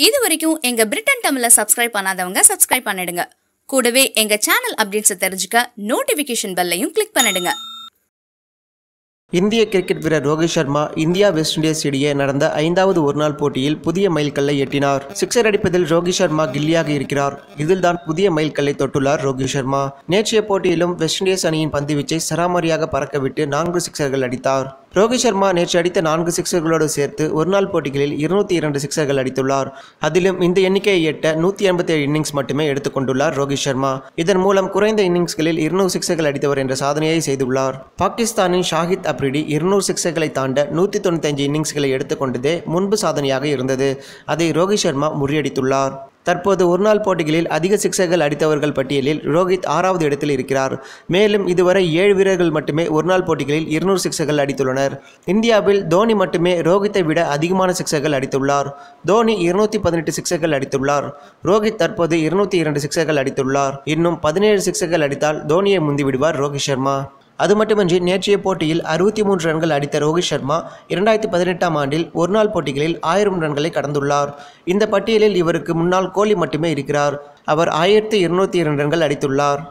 இது வரைக்கும் எங்க பிரிட்டன் தமிழை சப்ஸ்கிரைப் பண்ணாதவங்க சப்ஸ்கிரைப் பண்ணிடுங்க கூடவே எங்க சேனல் அப்டேட்ஸை தெரிஞ்சுக்க நோட்டிபிகேஷன் பெல்லையும் கிளிக் பண்ணிடுங்க இந்திய கிரிக்கெட் வீரர் Rohit Sharma India West Indies இடையே நடந்த ஐந்தாவது ஒருநாள் போட்டியில் புதிய மைல்கல்லை எட்டினார் சிக்ஸர் அடிப்பதில் ரோஹித் சர்மா கில்லியாக இருக்கிறார் இதில்தான் புதிய மைல்கல்லை தொட்டுள்ளார் ரோஹித் சர்மா நேற்றைய போட்டியிலும் வெஸ்ட் இண்டீஸ் அணியின் பந்துவீச்சை சராமரியாக பறக்கவிட்டு நான்கு சிக்ஸர்கள் அடித்தார் ரோஹித் சர்மா நேற்று அடித்த நான்கு சிக்ஸர்களோடு சேர்த்து ஒருநாள் போட்டிகளில் இருநூத்தி இரண்டு சிக்ஸர்கள் அடித்துள்ளார் அதிலும் இந்த எண்ணிக்கையை எட்ட நூற்றி எண்பத்தி ஏழு இன்னிங்ஸ் மட்டுமே எடுத்துக்கொண்டுள்ளார் ரோஹித் சர்மா இதன் மூலம் குறைந்த இன்னிங்ஸ்களில் இருநூறு சிக்ஸர்கள் அடித்தவர் என்ற சாதனையை செய்துள்ளார் பாகிஸ்தானின் ஷாஹித் அப்ரிடி இருநூறு சிக்ஸர்களை தாண்ட நூற்றி தொண்ணூத்தஞ்சு இன்னிங்ஸ்களை எடுத்துக்கொண்டதே முன்பு சாதனையாக இருந்தது அதை ரோஹித் சர்மா முறியடித்துள்ளார் தற்போது ஒருநாள் போட்டிகளில் அதிக சிக்ஸர்கள் அடித்தவர்கள் பட்டியலில் ரோஹித் ஆறாவது இடத்தில் இருக்கிறார் மேலும் இதுவரை ஏழு வீரர்கள் மட்டுமே ஒருநாள் போட்டிகளில் இருநூறு சிக்ஸர்கள் அடித்துள்ளனர் இந்தியாவில் தோனி மட்டுமே ரோஹித்தை விட அதிகமான சிக்ஸர்கள் அடித்துள்ளார் தோனி இருநூத்தி பதினெட்டு சிக்ஸர்கள் அடித்துள்ளார் ரோஹித் தற்போது இருநூத்தி இரண்டு சிக்ஸர்கள் அடித்துள்ளார் இன்னும் பதினேழு சிக்ஸர்கள் அடித்தால் தோனியை முந்திவிடுவார் ரோஹித் சர்மா அது மட்டுமின்றி நேற்றைய போட்டியில் அறுபத்தி மூன்று ரன்கள் அடித்த ரோஹித் சர்மா இரண்டாயிரத்தி பதினெட்டாம் ஆண்டில் ஒருநாள் போட்டிகளில் ஆயிரம் ரன்களை கடந்துள்ளார் இந்த பட்டியலில் இவருக்கு முன்னால் கோலி மட்டுமே இருக்கிறார் அவர் ஆயிரத்தி இருநூத்தி இரண்டு ரன்கள் அடித்துள்ளார்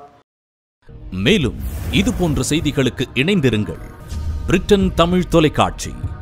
மேலும் இது போன்ற செய்திகளுக்கு இணைந்திருங்கள் பிரிட்டன் தமிழ் தொலைக்காட்சி